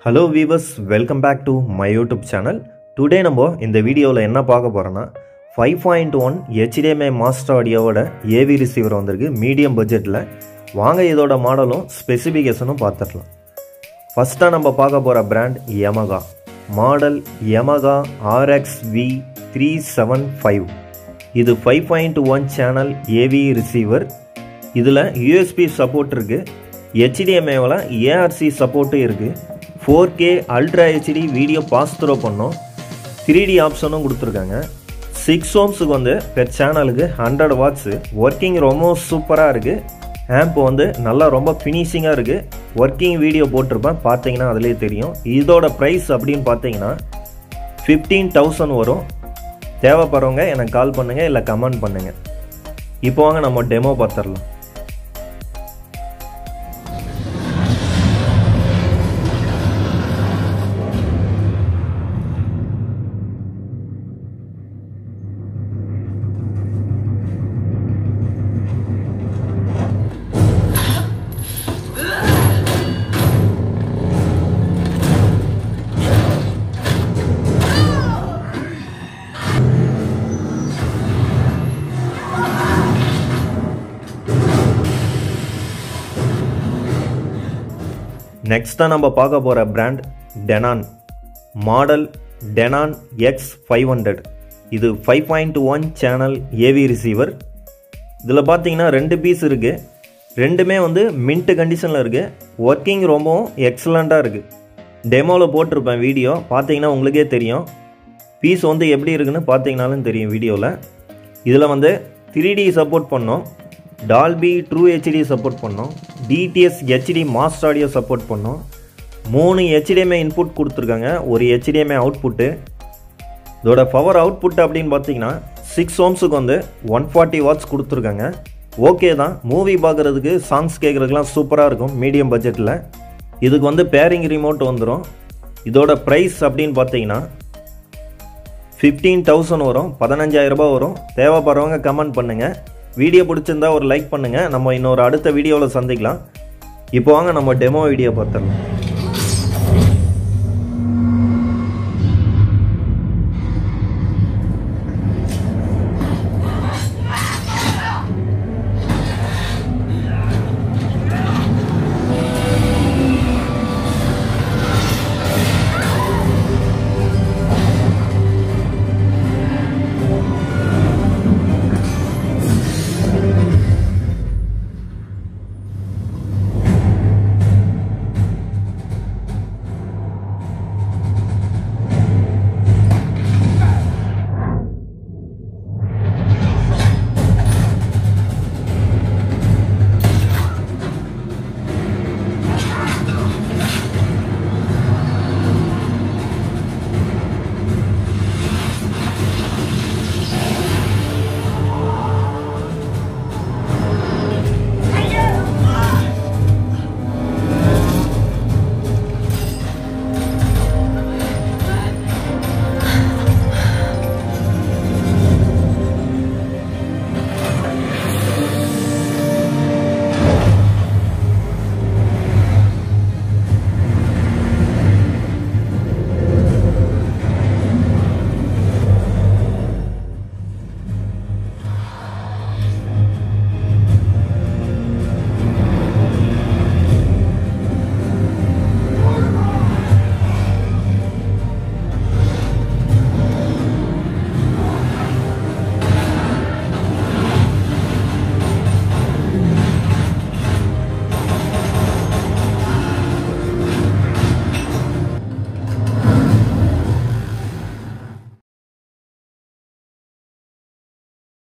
hello viewers welcome back to my YouTube channel today நம்ம இந்த வீடியோவில் என்ன பார்க்க போகிறோன்னா five point one HDMI master ஆடியோவோட ஏவி ரிசீவர் வந்திருக்கு மீடியம் பட்ஜெட்டில் வாங்க இதோட மாடலும் ஸ்பெசிஃபிகேஷனும் பார்த்துடலாம் ஃபஸ்ட்டாக நம்ம பார்க்க போகிற brand Yamaha model Yamaha RX V three seven five இது five point one channel AV receiver இதில் யூஎஸ்பி சப்போர்ட் இருக்குது ஹெச்டிஎம்ஏவில் ஏஆர்சி சப்போர்ட்டும் இருக்குது four K ultra HD video pass through பண்ணோம் த்ரீ டி ஆப்ஷனும் கொடுத்துருக்காங்க சிக்ஸ் ஓம்ஸுக்கு வந்து பெர் சேனலுக்கு ஹண்ட்ரட் வாட்ஸு ஒர்க்கிங் ரொம்ப சூப்பராக இருக்குது ஆம்ப் வந்து நல்லா ரொம்ப ஃபினிஷிங்காக இருக்குது ஒர்க்கிங் வீடியோ போட்டிருப்பேன் பார்த்தீங்கன்னா அதிலே தெரியும் இதோட ப்ரைஸ் அப்படின்னு பார்த்தீங்கன்னா ஃபிஃப்டீன் தௌசண்ட் வரும் தேவைப்படுறவங்க எனக்கு கால் பண்ணுங்கள் இல்லை கமெண்ட் பண்ணுங்கள் இப்போ வாங்க நம்ம டெமோ பார்த்துடலாம் நெக்ஸ்ட்டாக நம்ம பார்க்க போகிற brand Denon model Denon X five hundred இது five point one channel AV receiver இதில் பார்த்தீங்கன்னா ரெண்டு பீஸ் இருக்குது ரெண்டுமே வந்து மின்ட் கண்டிஷனில் இருக்குது ஒர்க்கிங் ரொம்பவும் எக்ஸலண்ட்டாக இருக்குது டெமோவில் போட்டிருப்பேன் வீடியோ பார்த்தீங்கன்னா உங்களுக்கே தெரியும் பீஸ் வந்து எப்படி இருக்குன்னு பார்த்தீங்கனாலும் தெரியும் வீடியோவில் இதில் வந்து த்ரீ டி சப்போர்ட் பண்ணோம் டால்பி ட்ரூ ஹெச்டி சப்போர்ட் பண்ணோம் DTS HD master audio support பண்ணோம் மூணு ஹெச்டிஎம்ஐ இன்புட் கொடுத்துருக்காங்க ஒரு ஹெச்டிஎம்ஐ அவுட்புட்டு இதோட பவர் அவுட்புட் அப்படின்னு பார்த்தீங்கன்னா சிக்ஸ் ஓம்ஸுக்கு வந்து ஒன் ஃபார்ட்டி வாட்ஸ் கொடுத்துருக்காங்க ஓகே தான் மூவி பார்க்குறதுக்கு சாங்ஸ் கேட்குறதுக்குலாம் சூப்பராக இருக்கும் மீடியம் பட்ஜெட்டில் இதுக்கு வந்து பேரிங் ரிமோட் வந்துடும் இதோட ப்ரைஸ் அப்படின்னு பார்த்தீங்கன்னா ஃபிஃப்டீன் தௌசண்ட் வரும் பதினஞ்சாயிரம் ரூபாய் வரும் தேவைப்படுறவங்க கமெண்ட் பண்ணுங்கள் வீடியோ பிடிச்சிருந்தா ஒரு லைக் பண்ணுங்கள் நம்ம இன்னொரு அடுத்த வீடியோவில் சந்திக்கலாம் இப்போ வாங்க நம்ம டெமோ வீடியோ பார்த்துடலாம்